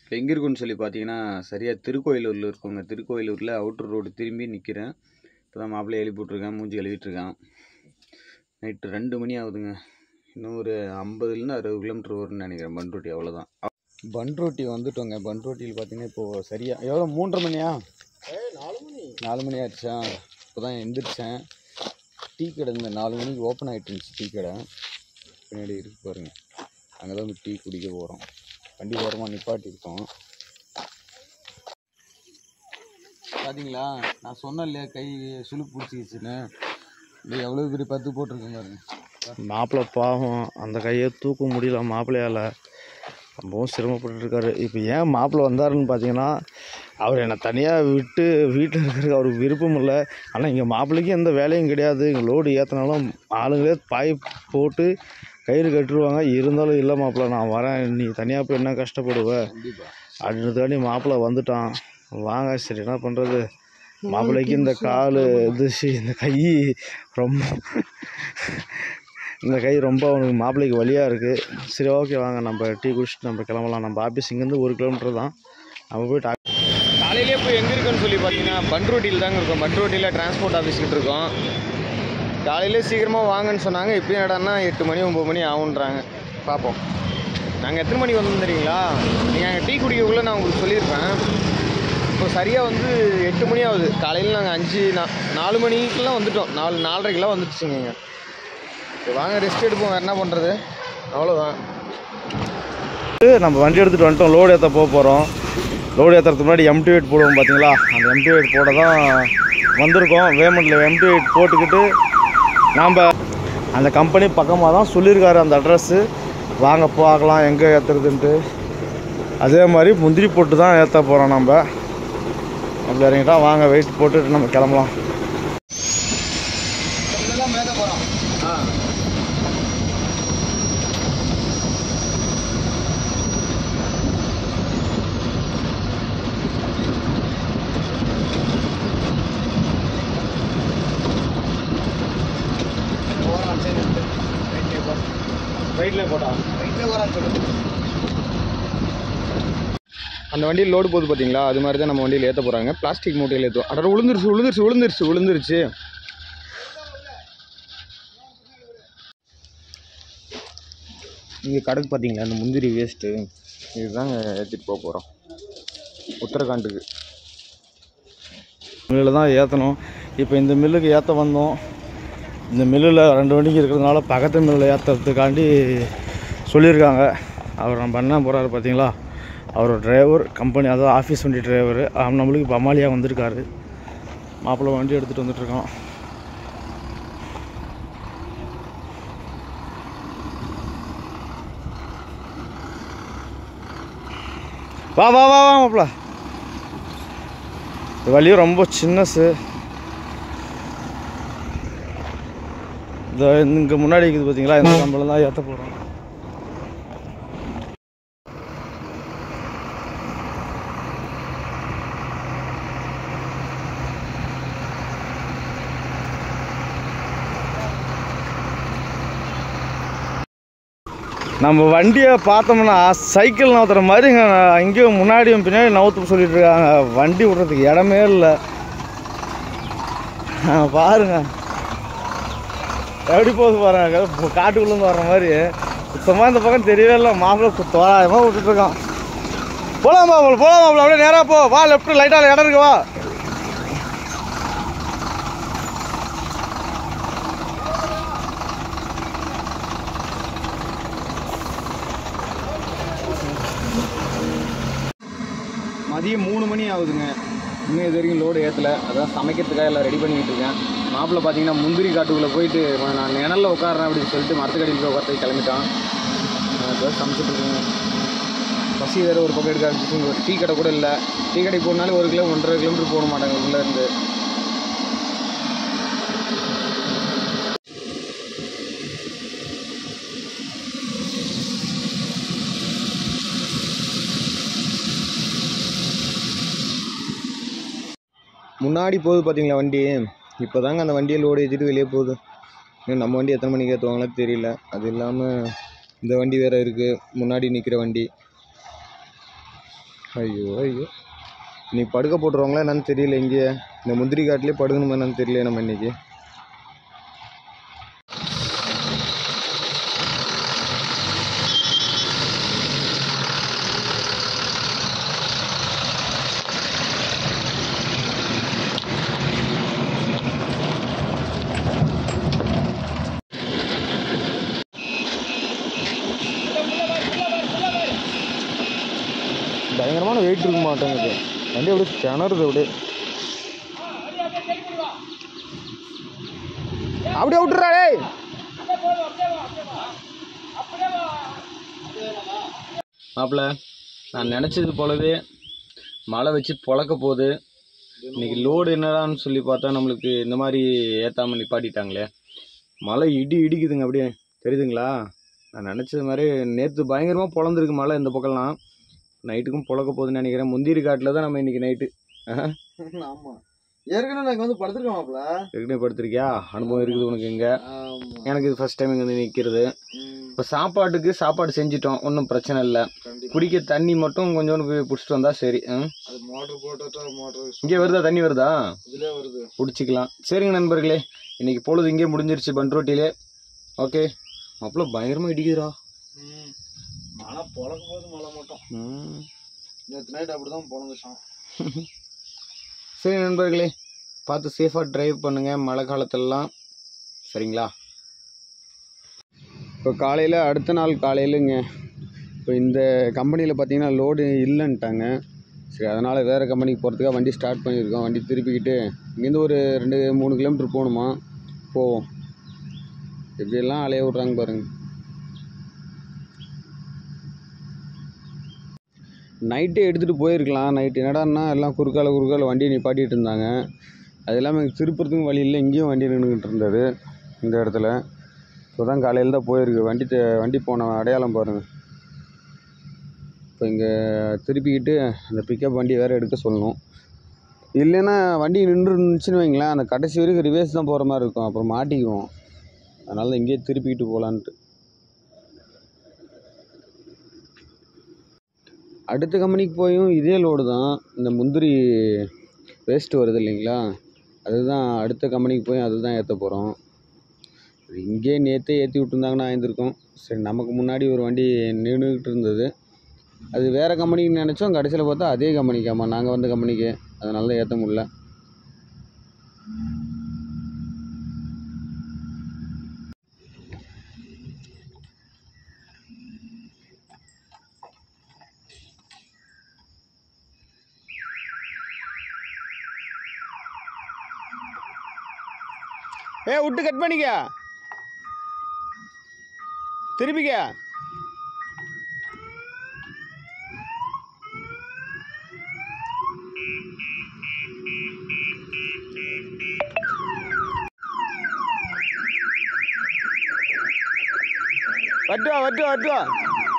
இப்போ எங்கே இருக்குன்னு சொல்லி பார்த்தீங்கன்னா சரியாக திருக்கோயிலூரில் இருக்குங்க திருக்கோயிலூரில் அவுட்டர் ரோடு திரும்பி நிற்கிறேன் இப்போ தான் மாப்பிள்ளை எழுப்பி விட்ருக்கேன் மூஞ்சி கழுவிட்டுருக்கான் நைட்டு ரெண்டு மணி ஆகுதுங்க இன்னும் ஒரு ஐம்பதுலேருந்து அறுபது கிலோமீட்டர் வரும்னு நினைக்கிறேன் பண்ருட்டி அவ்வளோதான் பண்ருட்டி வந்துட்டோங்க பண்ருட்டியில் பார்த்தீங்கன்னா இப்போது சரியாக எவ்வளோ மூன்றரை மணியா நாலு மணி ஆயிடுச்சா இப்போ தான் எந்திரிச்சேன் டீ கடை இந்த நாலு மணிக்கு ஓப்பன் ஆகிட்டு இருந்துச்சு டீ கடை பின்னாடி இருக்கு பாருங்க அங்கே தான் வந்து டீ குடிக்க போகிறோம் வண்டி ஓரமாக நிப்பாட்டி இருக்கோம் பார்த்தீங்களா நான் சொன்னேன் இல்லையா கை சுளுக்கு பிடிச்சிக்கிச்சுன்னு இது எவ்வளோ பெரிய பத்து போட்டிருக்கேன் பாருங்க மாப்பிள்ளை பாவம் அந்த கையை தூக்க முடியல மாப்பிள்ளையால் ரொம்பவும் சிரமப்பட்டு இருக்காரு இப்போ ஏன் மாப்பிள்ளை வந்தாருன்னு பார்த்தீங்கன்னா அவர் என்னை தனியாக விட்டு வீட்டில் இருக்கிறதுக்கு அவருக்கு விருப்பம் இல்லை ஆனால் இங்கே மாப்பிள்ளைக்கு எந்த வேலையும் கிடையாது இங்கே லோடு ஏற்றினாலும் ஆளுங்களே பாய் போட்டு கயிறு கட்டுருவாங்க இருந்தாலும் இல்லை மாப்பிள்ளை நான் வரேன் நீ தனியாக போய் என்ன கஷ்டப்படுவ கண்டிப்பாக அப்படின்றதாண்டி மாப்பிள்ளை வந்துட்டான் வாங்க சரி என்ன பண்ணுறது மாப்பிள்ளைக்கு இந்த கால் இது சி- இந்த கை ரொம்ப இந்த கை ரொம்ப அவனுக்கு மாப்பிள்ளைக்கு வலியாக இருக்குது சரி ஓகே வாங்க நம்ம டீ குடிச்சிட்டு நம்ம கிளம்பலாம் நம்ம ஆஃபீஸ் இங்கேருந்து ஒரு கிலோமீட்டர் தான் நம்ம போய் டா காலையிலே போய் எங்கே இருக்குன்னு சொல்லி பார்த்தீங்கன்னா பண்ருட்டியில் தாங்க இருக்கோம் பண்ருட்டியில் டிரான்ஸ்போர்ட் ஆஃபீஸ் கிட்ட இருக்கோம் காலையிலே சீக்கிரமாக வாங்கன்னு சொன்னாங்க இப்போயும் இடம்னா எட்டு மணி ஒம்பது மணி ஆகுன்றாங்க பார்ப்போம் நாங்கள் எத்தனை மணிக்கு வந்தோம் தெரியுங்களா நீங்கள் அங்கே டீ குடிக்கக்குள்ளே நான் உங்களுக்கு சொல்லியிருப்பேன் இப்போ சரியாக வந்து எட்டு மணி ஆகுது காலையில் நாங்கள் அஞ்சு நா நாலு மணிக்கெல்லாம் வந்துட்டோம் நாலு நாலரைக்கெல்லாம் வந்துடுச்சுங்க சரி வாங்க ரெஸ்ட் எடுப்போம் வேறு என்ன பண்ணுறது அவ்வளோதான் நம்ம வண்டி எடுத்துகிட்டு வந்துட்டோம் லோடு ஏற்ற போக போகிறோம் லோடு ஏற்றுறதுக்கு முன்னாடி எம்டி வெயிட் போடுவோம் பார்த்தீங்களா அந்த எம்டி வெயிட் போட தான் வந்திருக்கோம் வேமெண்ட்டில் எம்டி வெயிட் போட்டுக்கிட்டு நாம் அந்த கம்பெனி பக்கமாக தான் சொல்லியிருக்காரு அந்த அட்ரஸ்ஸு வாங்க பார்க்கலாம் எங்கே ஏற்றுறதுன்ட்டு அதே மாதிரி முந்திரி போட்டு தான் ஏற்ற போகிறோம் நம்ம அப்படி இறங்கிட்டா வாங்க வெயிட் போட்டுட்டு நம்ம கிளம்பலாம் இதெல்லாம் மேலே போகிறோம் ஆ ரைட்டில் போட்டா ரைட்டில் போகிறான்னு சொல்லு அந்த வண்டியில் லோடு போகுது பார்த்தீங்களா அது மாதிரி தான் நம்ம வண்டியில் ஏற்ற போகிறாங்க பிளாஸ்டிக் மூட்டையில் ஏற்றுவோம் அட விழுந்துருச்சு விழுந்துருச்சு விழுந்துருச்சு விழுந்துருச்சு இங்கே கடைக்கு பார்த்தீங்களா இந்த முந்திரி வேஸ்ட்டு இதுதாங்க ஏற்றிட்டு போக போகிறோம் உத்தரகாண்டுக்கு மில்லில் தான் ஏற்றணும் இப்போ இந்த மில்லுக்கு ஏற்ற வந்தோம் இந்த மில்லில் ரெண்டு வண்டிக்கு இருக்கிறதுனால பக்கத்து மில்லில் ஏற்றுறதுக்காண்டி சொல்லியிருக்காங்க அவர் நம்ம என்ன போகிறாரு பார்த்தீங்களா அவர் டிரைவர் கம்பெனி அதாவது ஆஃபீஸ் வண்டி டிரைவர் நம்மளுக்கு இப்போ அமாலியாக வந்திருக்காரு மாப்பிள்ளை வண்டி எடுத்துகிட்டு வந்துட்டுருக்கோம் வா வா வா வா மாப்பிள்ள இந்த வழியும் ரொம்ப சின்னசு இந்த இங்கே முன்னாடி இருக்குது பார்த்தீங்களா இந்த கம்பளம் தான் ஏற்ற போகிறோம் நம்ம வண்டியை பார்த்தோம்னா சைக்கிள் நவுத்துற மாதிரி இங்கே அங்கேயும் முன்னாடியும் பின்னாடி நவுத்து சொல்லிட்டு இருக்காங்க வண்டி விடுறதுக்கு இடமே இல்லை பாருங்க எப்படி போகுது பாருங்க இப்போ காட்டுக்குள்ளேருந்து வர்ற மாதிரி சுத்தமாக இந்த பக்கம் தெரியவே இல்லை மாப்பிள்ளை தோராயமாக விட்டுட்டு இருக்கான் போலாம் மாப்பிள்ள போலாம் மாப்பிள்ள அப்படியே நேராக போ வா லெஃப்ட் லைட்டாக இடம் இருக்கு வா மதியம் மூணு மணி ஆகுதுங்க இன்னும் இது வரைக்கும் லோடு ஏற்றலை அதான் சமைக்கிறதுக்காக எல்லாம் ரெடி பண்ணிக்கிட்டு இருக்கேன் மாப்பிள்ளை பார்த்தீங்கன்னா முந்திரி காட்டுக்குள்ளே போயிட்டு நான் நிழலில் உட்காடுறேன் அப்படின்னு சொல்லிட்டு மரத்துக்கடியில் போய் உட்காந்து கிளம்பிட்டான் நான் இப்போ சமைச்சிட்டு இருக்கேன் பசி வேறு ஒரு பக்கம் எடுக்க ஆரம்பிச்சு இங்கே ஒரு டீ கடை கூட இல்லை டீ கடை போனாலே ஒரு கிலோ ஒன்றரை கிலோமீட்டர் போக மாட்டாங்க உள்ளே இருந்து முன்னாடி போகுது பார்த்தீங்களா வண்டி இப்போ தாங்க அந்த வண்டியை லோடு ஏற்றிட்டு வெளியே போகுது இன்னும் நம்ம வண்டி எத்தனை மணிக்கு ஏற்றுவாங்களோ தெரியல அது இல்லாமல் இந்த வண்டி வேறு இருக்குது முன்னாடி நிற்கிற வண்டி ஐயோ ஐயோ இன்னைக்கு படுக்க போட்டுருவாங்களா என்னன்னு தெரியல இங்கே இந்த முந்திரி காட்டிலே படுக்கணுமா என்னன்னு தெரியல நம்ம இன்னைக்கு பயங்கரமான வெயிட் இருக்க மாட்டேங்குது வண்டி அப்படியே கிணறுது அப்படியே அப்படியே விட்டுறா டேய் மாப்பிள்ள நான் நினச்சது போலவே மழை வச்சு பொழக்க போகுது இன்னைக்கு லோடு என்னடான்னு சொல்லி பார்த்தா நம்மளுக்கு இந்த மாதிரி ஏத்தாம நிப்பாட்டிட்டாங்களே மழை இடி இடிக்குதுங்க அப்படியே தெரியுதுங்களா நான் நினச்சது மாதிரி நேற்று பயங்கரமாக பொழந்திருக்கு மழை இந்த பக்கம்லாம் நைட்டுக்கும் பொழக்க போகுதுன்னு நினைக்கிறேன் முந்திரி காட்டில் தான் நம்ம இன்னைக்கு நைட்டு ஆமா ஏற்கனவே நாங்க வந்து படுத்துருக்கோம் மாப்ள ஏற்கனவே படுத்திருக்கியா அனுபவம் இருக்குது உனக்கு இங்கே ஆமா எனக்கு இது ஃபர்ஸ்ட் டைம் இங்கே வந்து நிற்கிறது ம், இப்போ சாப்பாட்டுக்கு சாப்பாடு செஞ்சிட்டோம் ஒன்றும் பிரச்சனை இல்லை கண்டிப்பா குடிக்க தண்ணி மட்டும் கொஞ்சோண்டு போய் பிடிச்சிட்டு வந்தா சரி ம் அது மோட்டர் போட்டுட்டா மோட்டர் இங்கே வருதா தண்ணி வருதா இதுலயே வருது பிடிச்சிக்கலாம் சரிங்க நண்பர்களே இன்னைக்கு பொழுது இங்கே முடிஞ்சிருச்சு பண்ருட்டிலே ஓகே அவ்வளோ பயங்கரமாக இடிக்குதுடா ம். மழை பொழக்க போது மழை மட்டும் ம். நேற்று நைட் அப்படிதான் பொழந்துச்சான் சரி நண்பர்களே பார்த்து சேஃபாக டிரைவ் பண்ணுங்கள் மழை காலத்திலலாம் சரிங்களா இப்போ காலையில் அடுத்த நாள் காலையிலங்க இப்போ இந்த கம்பெனியில் பார்த்தீங்கன்னா லோடு இல்லைன்ட்டாங்க சரி அதனால் வேறு கம்பெனிக்கு போகிறதுக்காக வண்டி ஸ்டார்ட் பண்ணியிருக்கோம் வண்டி திருப்பிக்கிட்டு இங்கேருந்து ஒரு ரெண்டு மூணு கிலோமீட்டர் போகணுமா போவோம் எப்படியெல்லாம் அலைய விட்றாங்க பாருங்க நைட்டே எடுத்துகிட்டு போயிருக்கலாம் நைட்டு என்னடான்னா எல்லாம் குறுக்கால குறுக்கால வண்டியை நிப்பாட்டிட்டு இருந்தாங்க அது இல்லாமல் எனக்கு திருப்புறதுக்கும் வழி இல்லை இங்கேயும் வண்டி நின்றுக்கிட்டு இருந்தது இந்த இடத்துல இப்போ தான் காலையில் தான் போயிருக்கு வண்டி தே- வண்டி போன அடையாளம் பாருங்கள் இப்போ இங்கே திருப்பிக்கிட்டு அந்த பிக்கப் வண்டி வேறு எடுக்க சொல்லணும் இல்லைன்னா வண்டி நின்று இருந்துச்சுன்னு வைங்களேன் அந்த கடைசி வரைக்கும் ரிவேஸ் தான் போகிற மாதிரி இருக்கும் அப்புறம் மாட்டிக்குவோம் அதனால தான் இங்கேயே திருப்பிக்கிட்டு போகலான்ட்டு அடுத்த கம்பெனிக்கு போயும் இதே லோடு தான் இந்த முந்திரி வேஸ்ட்டு வருது இல்லைங்களா அதுதான் அடுத்த கம்பெனிக்கு போய் அதுதான் ஏற்ற போகிறோம் இங்கே நேற்றே ஏற்றி விட்டுருந்தாங்கன்னா ஆயிருந்திருக்கும் சரி நமக்கு முன்னாடி ஒரு வண்டி நின்றுக்கிட்டு இருந்தது அது வேறு கம்பெனிக்கு நினச்சோம் கடைசியில் பார்த்தா அதே கம்பெனிக்காமா நாங்கள் வந்த கம்பெனிக்கு அதனால தான் ஏற்ற முடியல ஏ விட்டு கட் பண்ணிக்க திருப்பிக்க வட்டு வா வட்டு வா வட்டு வா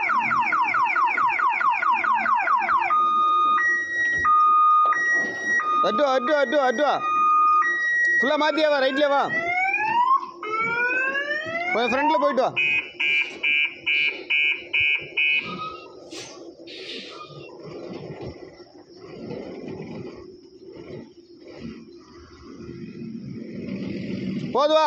வட்டு வா வட்டு வா வட்டு வா வட்டு வா ஃபுல்லாக மாற்றியா வா ரைட்லேயே வா கொஞ்சம் ஃப்ரண்ட்டில் போயிட்டு வா போது வா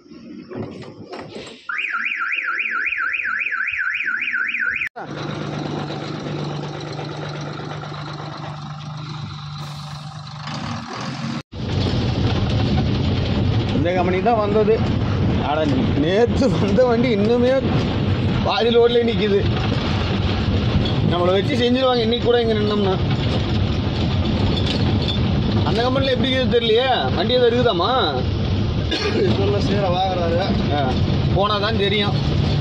இந்த கம்பெனி தான் வந்தது ஆனால் நேற்று வந்த வண்டி இன்னுமே பாதி ரோட்ல நிற்கிது நம்மளை வச்சு செஞ்சிருவாங்க இன்னைக்கு கூட இங்கே நின்னோம்னா அந்த கம்பெனியில் எப்படி இருக்குது தெரியலையே வண்டி எதுவும் இருக்குதாம்மா இதெல்லாம் சீரை வாங்குறாரு போனால் தான் தெரியும்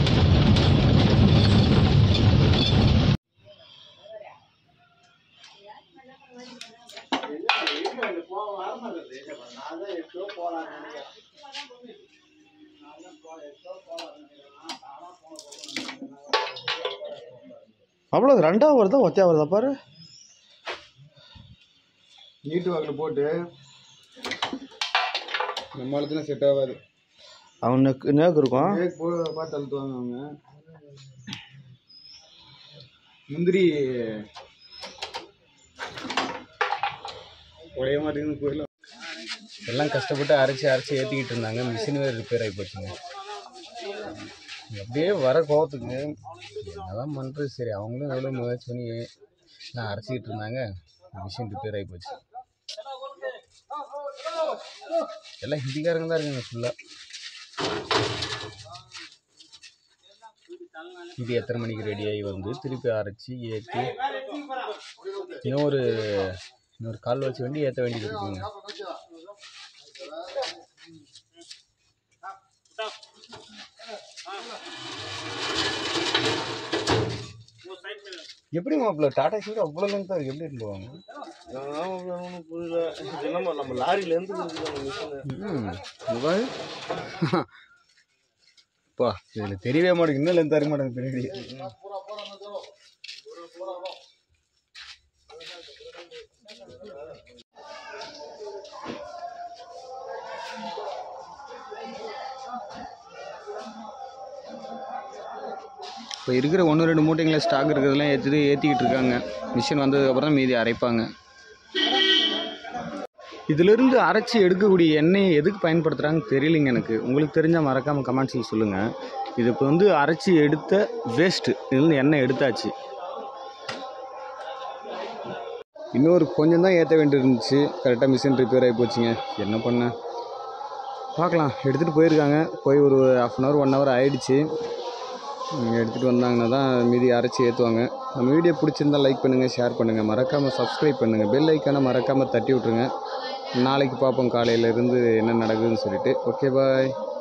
அவ்வளோ ரெண்டாவது வருதா ஒத்தையா வருதா பாரு நீட்டு வாக்கில் போட்டு நம்ம இடத்துல செட் ஆகாது அவன் நெக் நேக்கு இருக்கும் பிரேக் போ பார்த்து அழுத்துவாங்க அவங்க முந்திரி உடைய மாட்டேங்குது கோயில் எல்லாம் கஷ்டப்பட்டு அரைச்சி அரைச்சி ஏற்றிக்கிட்டு இருந்தாங்க மிஷின் வேறு ரிப்பேர் ஆகி போச்சுங்க அப்படியே வர கோவத்துக்கு என்னதான் பண்ணுறது சரி அவங்களும் எவ்வளோ முயற்சி பண்ணி நான் அரைச்சிக்கிட்டு இருந்தாங்க மிஷின் ரிப்பேர் ஆகி போச்சு எல்லாம் ஹிந்திக்காரங்க தான் இருக்காங்க ஃபுல்லாக இது எத்தனை மணிக்கு ரெடியாகி வந்து திருப்பி அரைச்சி ஏற்றி இன்னொரு இன்னொரு கால் வச்சு வண்டி ஏற்ற வேண்டியது இருக்குங்க எப்படி மாப்பிள்ள டாடா சீட் அவ்வளோ லென்த்தாக இருக்குது எப்படி இருந்து போவாங்க ஒன்றும் புரியல இது என்னம்மா நம்ம லாரியிலேருந்து மிஷின் ம் மொபைல் பா இதில் தெரியவே மாட்டேங்குது இன்னும் லென்த்தாக இருக்க மாட்டேங்குது பின்னாடி இப்போ இருக்கிற ஒன்று ரெண்டு மூட்டைங்களை ஸ்டாக் இருக்கிறதெல்லாம் ஏற்றி ஏற்றிக்கிட்டு இருக்காங்க மிஷின் வந்ததுக்கப்புறம் தான் மீதி அரைப்பாங்க இதிலிருந்து அரைச்சி எடுக்கக்கூடிய எண்ணெயை எதுக்கு பயன்படுத்துகிறாங்கன்னு தெரியலைங்க எனக்கு உங்களுக்கு தெரிஞ்சால் மறக்காமல் கமெண்ட்ஸில் சொல்லுங்கள் இது இப்போ வந்து அரைச்சி எடுத்த வேஸ்ட்டு இதுலேருந்து எண்ணெய் எடுத்தாச்சு இன்னொரு கொஞ்சம் தான் ஏற்ற வேண்டியிருந்துச்சு கரெக்டாக மிஷின் ரிப்பேர் ஆகி போச்சுங்க என்ன பண்ண பார்க்கலாம் எடுத்துகிட்டு போயிருக்காங்க போய் ஒரு half an hour one hour ஆயிடுச்சு எடுத்துகிட்டு வந்தாங்கன்னா தான் மீதி அரைச்சி ஏற்றுவாங்க நம்ம வீடியோ பிடிச்சிருந்தா லைக் பண்ணுங்கள் ஷேர் பண்ணுங்கள் மறக்காமல் சப்ஸ்கிரைப் பண்ணுங்கள் பெல் ஐக்கானை மறக்காமல் தட்டி விட்ருங்க நாளைக்கு பார்ப்போம் காலையிலேருந்து என்ன நடக்குதுன்னு சொல்லிட்டு ஓகே பாய்